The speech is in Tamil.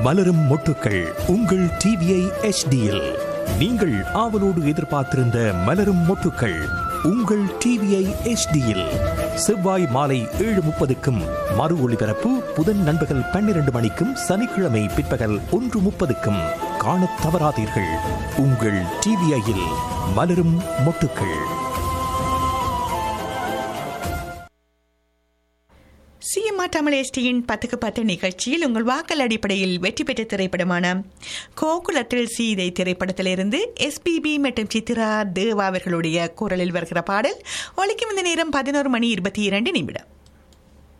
மலரும் மொட்டுக்கள் உங்கள் டிவிஐ எச்டியில் நீங்கள் ஆவலோடு எதிர்பார்த்திருந்த மலரும் மொட்டுக்கள் உங்கள் டிவிஐ எச்டியில் செவ்வாய் மாலை ஏழு முப்பதுக்கும் மறு ஒளிபரப்பு புதன் நண்பகல் பன்னிரண்டு மணிக்கும் சனிக்கிழமை பிற்பகல் ஒன்று முப்பதுக்கும் காணத் தவறாதீர்கள் உங்கள் டிவிஐயில் மலரும் மொட்டுக்கள் சிஎம்ஆ தமிழ் எஸ்டியின் பத்துக்கு பத்து நிகழ்ச்சியில் உங்கள் வாக்கள் அடிப்படையில் வெற்றி பெற்ற திரைப்படமான கோகுலத்தில் சீதை திரைப்படத்திலிருந்து எஸ்பிபி மற்றும் சித்ரா தேவா அவர்களுடைய குரலில் வருகிற பாடல் ஒலிக்கும் இந்த நேரம் பதினோரு மணி இருபத்தி இரண்டு நிமிடம்